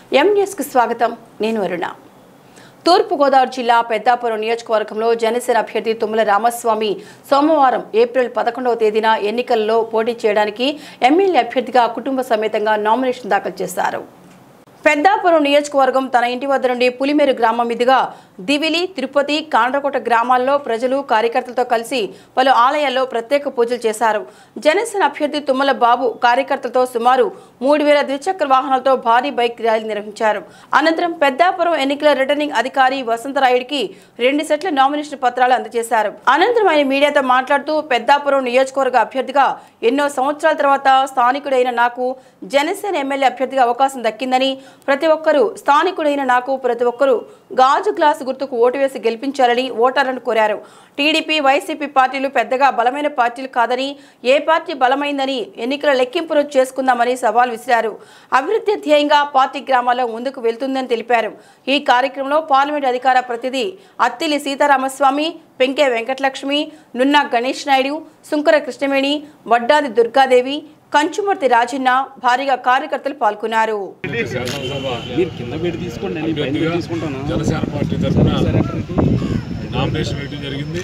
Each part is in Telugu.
ఎంన్యూస్కి స్వాగతం నేను అరుణ తూర్పుగోదావరి జిల్లా పెద్దాపురం నియోజకవర్గంలో జనసేన అభ్యర్థి తుమ్మల రామస్వామి సోమవారం ఏప్రిల్ పదకొండవ తేదీన ఎన్నికల్లో పోటీ చేయడానికి ఎమ్మెల్యే అభ్యర్థిగా కుటుంబ సమేతంగా నామినేషన్ దాఖలు చేశారు పెద్దాపురం నియోజకవర్గం తన ఇంటి వద్ద నుండి పులిమేరు గ్రామం మీదుగా దివిలి తిరుపతి కాండ్రకోట గ్రామాల్లో ప్రజలు కార్యకర్తలతో కలిసి పలు ఆలయాల్లో ప్రత్యేక పూజలు చేశారు జనసేన అభ్యర్థి తుమ్మల బాబు కార్యకర్తలతో సుమారు మూడు వేల ద్విచక్ర వాహనాలతో భారీ బైక్ ర్యాలీ నిర్వహించారు అనంతరం పెద్దాపురం ఎన్నికల రిటర్నింగ్ అధికారి వసంతరాయుడికి రెండు సెట్ల నామినేషన్ పత్రాలు అందజేశారు అనంతరం ఆయన మీడియాతో మాట్లాడుతూ పెద్దాపురం నియోజకవర్గ అభ్యర్థిగా ఎన్నో సంవత్సరాల తర్వాత స్థానికుడైన నాకు జనసేన ఎమ్మెల్యే అభ్యర్థిగా అవకాశం దక్కిందని ప్రతి ఒక్కరూ స్థానికుడైన నాకు ప్రతి ఒక్కరూ గాజు గ్లాసు గుర్తుకు ఓటు వేసి గెలిపించాలని ఓటర్లను కోరారు టీడీపీ వైసీపీ పార్టీలు పెద్దగా బలమైన పార్టీలు కాదని ఏ పార్టీ బలమైందని ఎన్నికల లెక్కింపు రోజు చేసుకుందామని సవాల్ విసిరారు అభివృద్ధి ధ్యేయంగా పార్టీ గ్రామాల్లో ముందుకు వెళ్తుందని తెలిపారు ఈ కార్యక్రమంలో పార్లమెంట్ అధికార ప్రతినిధి అత్తిలి సీతారామస్వామి పెంకే వెంకటలక్ష్మి నున్నా గణేష్ నాయుడు సుంకర కృష్ణవేణి వడ్డాది దుర్గాదేవి కంచుమూర్తి రాజన్న భారీగా కార్యకర్తలు పాల్గొన్నారు శాసనసభ మీరు కింద పెట్టి తీసుకోండి నేను పైన అభ్యర్థిగా పెట్టి తీసుకుంటాను జనసేన పార్టీ తరఫున నామినేషన్ వేయడం జరిగింది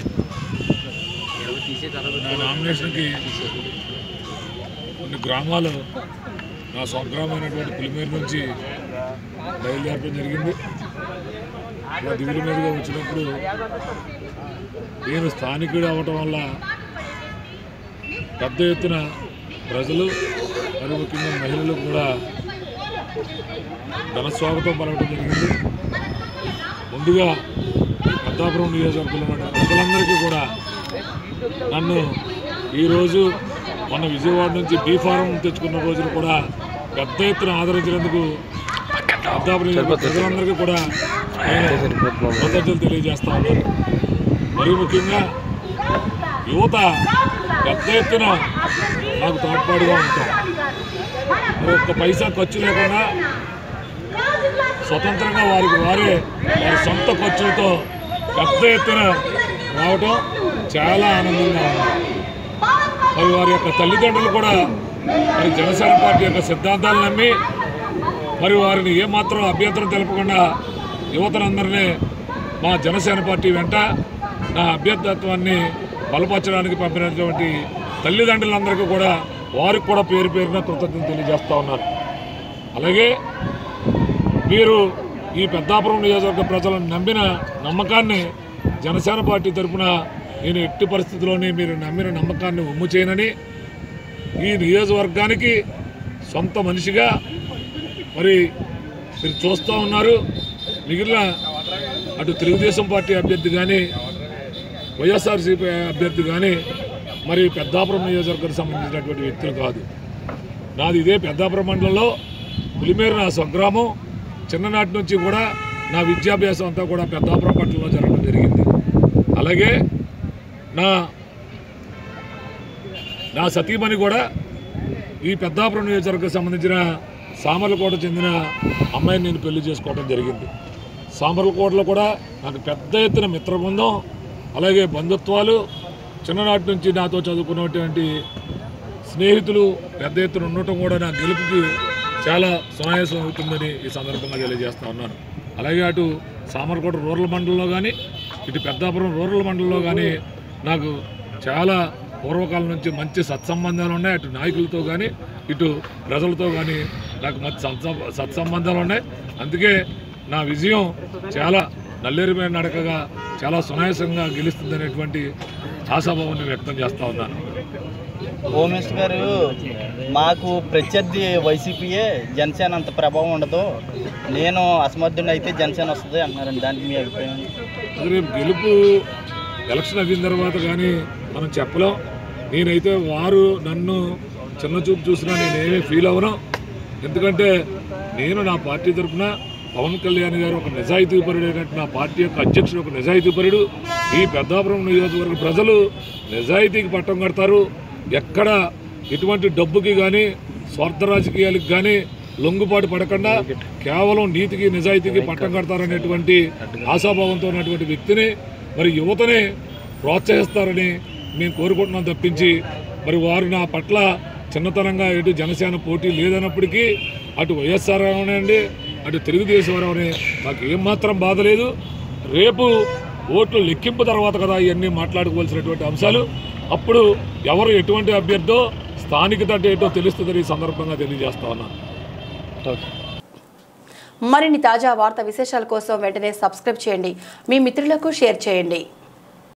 నా నామినేషన్కి కొన్ని గ్రామాలు నా స్వగ్రామైనటువంటి పులిమేరు నుంచి బయలుదేరడం జరిగింది నా దిగుల మీదుగా వచ్చినప్పుడు నేను స్థానికుడు అవ్వటం వల్ల పెద్ద ఎత్తున ప్రజలు మరి ముఖ్యంగా మహిళలు కూడా ఘన స్వాగతం పలకడం జరిగింది ముందుగా పెద్దాపురం నియోజకవర్గంలో ఉన్న ప్రజలందరికీ కూడా నన్ను ఈరోజు మన విజయవాడ నుంచి బీ ఫారం తెచ్చుకున్న రోజులు కూడా పెద్ద ఎత్తున ఆదరించినందుకు పెద్దాపురం నియోజకవర్గ ప్రజలందరికీ కూడా నేను కృతజ్ఞతలు తెలియజేస్తా ఉన్నాను మరి ముఖ్యంగా యువత పెద్ద ఎత్తున నాకు తోడ్పాటుగా ఉంటాం మరి ఒక్క పైసా ఖర్చు లేకుండా స్వతంత్రంగా వారికి వారే వారి సొంత ఖర్చులతో పెద్ద ఎత్తున రావటం చాలా ఆనందంగా ఉంది మరి వారి యొక్క తల్లిదండ్రులు కూడా మరి జనసేన పార్టీ యొక్క సిద్ధాంతాలు నమ్మి మరి వారిని ఏమాత్రం అభ్యంతరం తెలపకుండా యువతనందరినీ మా జనసేన పార్టీ వెంట నా అభ్యర్థత్వాన్ని బలపరచడానికి పంపినటువంటి తల్లిదండ్రులందరికీ కూడా వారికి కూడా పేరు పేరున కృతజ్ఞతలు తెలియజేస్తా ఉన్నారు అలాగే మీరు ఈ పెద్దాపురం నియోజకవర్గ ప్రజలను నమ్మిన నమ్మకాన్ని జనసేన పార్టీ తరఫున నేను ఎట్టి పరిస్థితుల్లోనే మీరు నమ్మిన నమ్మకాన్ని ఒమ్ము చేయనని ఈ నియోజకవర్గానికి సొంత మనిషిగా మరి మీరు చూస్తూ ఉన్నారు మిగిలిన అటు తెలుగుదేశం పార్టీ అభ్యర్థి కానీ వైఎస్ఆర్సీపీ అభ్యర్థి కానీ మరి పెద్దాపురం నియోజకవర్గానికి సంబంధించినటువంటి వ్యక్తులు కాదు నాది ఇదే పెద్దాపురం మండలంలో పులిమేరు నా స్వగ్రామం చిన్ననాటి నుంచి కూడా నా విద్యాభ్యాసం అంతా కూడా పెద్దాపురం పట్టణంలో జరగడం జరిగింది అలాగే నా నా సతీమణి కూడా ఈ పెద్దాపురం నియోజకవర్గం సంబంధించిన సామర్లకోట చెందిన అమ్మాయిని నేను పెళ్లి చేసుకోవడం జరిగింది సామర్లకోటలో కూడా నాకు పెద్ద ఎత్తున మిత్రబృందం అలాగే బంధుత్వాలు చిన్ననాటి నుంచి నాతో చదువుకున్నటువంటి స్నేహితులు పెద్ద ఎత్తున ఉండటం కూడా నా గెలుపుకి చాలా సునాయాసం అవుతుందని ఈ సందర్భంగా తెలియజేస్తా ఉన్నాను అలాగే అటు సామర్కోట రూరల్ మండలంలో కానీ ఇటు పెద్దాపురం రూరల్ మండలంలో కానీ నాకు చాలా పూర్వకాలం నుంచి మంచి సత్సంబంధాలు ఉన్నాయి అటు నాయకులతో కానీ ఇటు ప్రజలతో కానీ నాకు మంచి సత్స- సత్సంబంధాలు ఉన్నాయి అందుకే నా విజయం చాలా నల్లేరుమైన నడకగా చాలా సునాయాసంగా గెలుస్తుందనేటువంటి ఆశాభావాన్ని వ్యక్తం చేస్తా ఉన్నాను హోమ్ మినిస్టర్ గారు మాకు ప్రత్యర్థి వైసీపీయే జనసేన అంత ప్రభావం ఉండదు నేను అసమర్థుని అయితే జనసేన వస్తుంది అంటున్నారండి దానికి మీ అభిప్రాయం అది రేపు గెలుపు ఎలక్షన్ అయిన తర్వాత కానీ మనం చెప్పలేం నేనైతే వారు నన్ను చిన్న చూపు చూసినా నేనేమీ ఫీల్ అవ్వను ఎందుకంటే నేను నా పార్టీ తరఫున పవన్ కళ్యాణ్ గారు ఒక నిజాయితీపరుడైనట్టు నా పార్టీ యొక్క అధ్యక్షుడు ఒక నిజాయితీపరుడు ఈ పెద్దాపురం నియోజకవర్గ ప్రజలు నిజాయితీకి పట్టం కడతారు ఎక్కడ ఎటువంటి డబ్బుకి కానీ స్వార్థ రాజకీయాలకు కానీ లొంగుబాటు పడకుండా కేవలం నీతికి నిజాయితీకి పట్టం కడతారనేటువంటి ఆశాభావంతో ఉన్నటువంటి వ్యక్తిని మరి యువతని ప్రోత్సహిస్తారని మేము కోరుకుంటున్నాం తప్పించి మరి వారు నా పట్ల చిన్నతనంగా ఎటు జనసేన పోటీ లేదన్నప్పటికీ అటు వైఎస్ఆర్ అవనండి అటు తెలుగుదేశం అవని నాకు ఏమాత్రం బాధ లేదు రేపు ఓట్లు లెక్కింపు తర్వాత కదా ఇవన్నీ మాట్లాడుకోవాల్సినటువంటి అంశాలు అప్పుడు ఎవరు ఎటువంటి అభ్యర్థో స్థానికత అంటే ఏంటో తెలుస్తుందని ఈ సందర్భంగా తెలియజేస్తా ఉన్నాను మరిన్ని తాజా వార్త విశేషాల కోసం వెంటనే సబ్స్క్రైబ్ చేయండి మీ మిత్రులకు షేర్ చేయండి